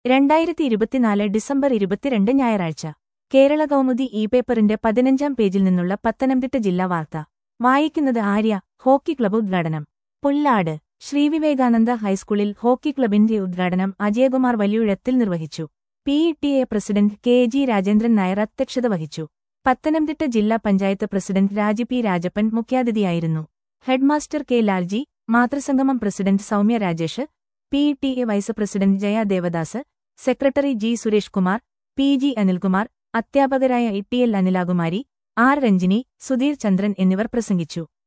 രണ്ടായിരത്തി ഇരുപത്തിനാല് ഡിസംബർ ഇരുപത്തിരണ്ട് ഞായറാഴ്ച കേരള കൗമുദി ഇ പേപ്പറിന്റെ പതിനഞ്ചാം പേജിൽ നിന്നുള്ള പത്തനംതിട്ട ജില്ലാ വാർത്ത വായിക്കുന്നത് ആര്യ ഹോക്കി ക്ലബ്ബ് ഉദ്ഘാടനം പുല്ലാട് ശ്രീവിവേകാനന്ദ ഹൈസ്കൂളിൽ ഹോക്കി ക്ലബിന്റെ ഉദ്ഘാടനം അജയകുമാർ വലിയുഴത്തിൽ നിർവഹിച്ചു P E T A president K G Rajendran Nair അധ്യക്ഷത വഹിച്ചു പത്തനംതിട്ട ജില്ലാ പഞ്ചായത്ത് പ്രസിഡന്റ് രാജി പി രാജപ്പൻ മുഖ്യാതിഥിയായിരുന്നു ഹെഡ്മാസ്റ്റർ കെ ലാൽജി മാതൃസംഗമം president Soumya Rajesh P E T A vice president Jaya Devadas secretary G Suresh Kumar P G Anilkumar അധ്യാപകരായ E T L Anilakumari R Ranjini Sudheer Chandran എന്നിവർ പ്രസംഗിച്ചു